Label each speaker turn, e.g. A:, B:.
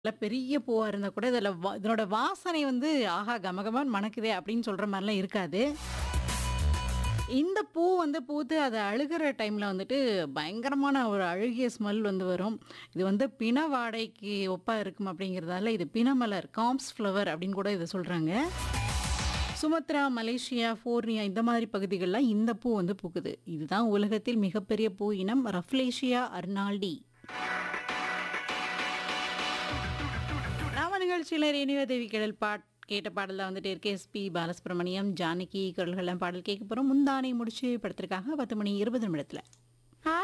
A: நல்ல பெரிய பூவா இருந்தா கூட இதில வ இதனோட வாசனை வந்து ஆஹா கமகமன்னு மணக்குதே அப்படின்னு சொல்ற மாரிலாம் இருக்காது. இந்த பூ வந்து பூத்து அது அழுகுற டைம்ல வந்துட்டு பயங்கரமான ஒரு அழுகிய ஸ்மெல் வந்து வரும். இது வந்து பிண வாடைக்கு ஒப்பா இருக்கும் அப்படிங்கிறதால இது பிணமலர் காம்ஸ் ஃப்ளவர் அப்படின்னு கூட இத சொல்றாங்க. சுமத்ரா, மலேசியா, போர்னியா இந்த மாதிரி பகுதிகள்ல இந்த பூ வந்து பூக்குது. இதுதான் உலகத்தில் மிகப்பெரிய பூ இனம் ரஃப்லேசியா அர்னால்டி. நாம நிகழ்ச்சியில ரேணுகா தேவி கேடல் பாட் கேட்ட பாடல்ல வந்துட்டு இருக்கு எஸ்பி பாலசுப்ரமணியம், ஜானகி குரல்கள்ல பாடல் கேட்க போறோம். முந்தானை முடிச்சு படத்திற்காக 10 மணி 20 நிமிடத்துல.